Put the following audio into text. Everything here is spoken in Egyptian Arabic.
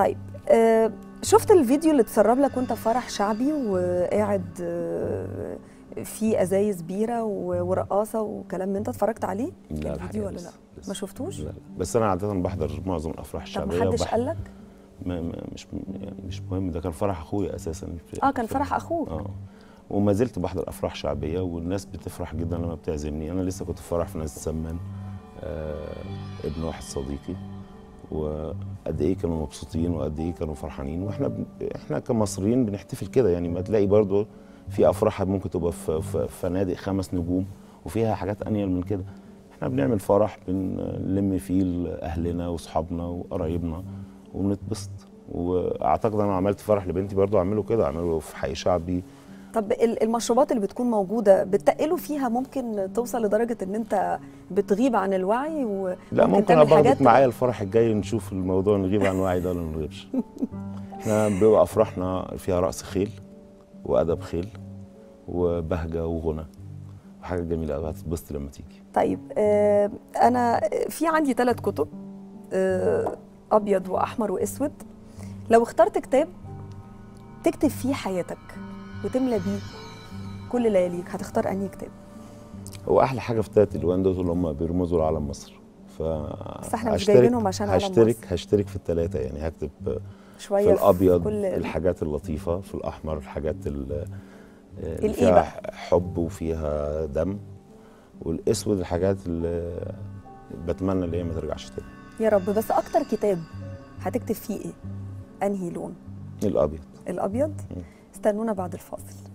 طيب آه شفت الفيديو اللي اتسرب لك وانت في فرح شعبي وقاعد آه في ازايز بيره و- ورقاصه وكلام من ده اتفرجت عليه لا الفيديو الحقيقة ولا لسه- لا لسه. ما شفتوش لا لا. بس انا عاده بحضر معظم الافراح طب الشعبيه ما حدش وبح- قال لك ما ما مش يعني مش مهم ده كان فرح اخويا اساسا في- اه كان في- فرح اخوك اه وما زلت بحضر افراح شعبيه والناس بتفرح جدا لما بتعزمني انا لسه كنت في فرح في ناس السمان آه ابن واحد صديقي وقد ايه كانوا مبسوطين وقد ايه كانوا فرحانين واحنا بن... احنا كمصريين بنحتفل كده يعني ما تلاقي برضو في افراح ممكن تبقى في, في في فنادق خمس نجوم وفيها حاجات انيل من كده احنا بنعمل فرح بنلم فيه اهلنا واصحابنا وقرايبنا وبنتبسط واعتقد انا عملت فرح لبنتي برضو اعمله كده اعمله في حي شعبي طب ال- المشروبات اللي بتكون موجوده بتقلوا فيها ممكن توصل لدرجه ان انت بتغيب عن الوعي و لا ممكن تعمل ابقى حاجات اخدك معايا الفرح الجاي نشوف الموضوع نغيب عن وعي ده ولا ما نغيبش احنا بيبقى افراحنا فيها رقص خيل وادب خيل وبهجه وغنى حاجه جميله قوي هتتبسط لما تيجي طيب آه انا في عندي ثلاث كتب آه ابيض واحمر واسود لو اخترت كتاب تكتب فيه حياتك وتملى بيه كل لياليك هتختار انهي كتاب هو احلى حاجه في تلات الوان دول اللي هم بيرمزوا لعالم مصر ف بس احنا مش هشترك- جايبينهم عشان عالم هشترك مصر. هشترك في الثلاثه يعني هكتب شويه في الابيض كل الحاجات اللطيفه في الاحمر الحاجات ال- اللي الإيه فيها بقى؟ حب وفيها دم والاسود الحاجات اللي بتمنى ان هي ما ترجعش تاني يا رب بس اكتر كتاب هتكتب فيه ايه انهي لون الابيض الابيض مم. استنونا بعد الفاصل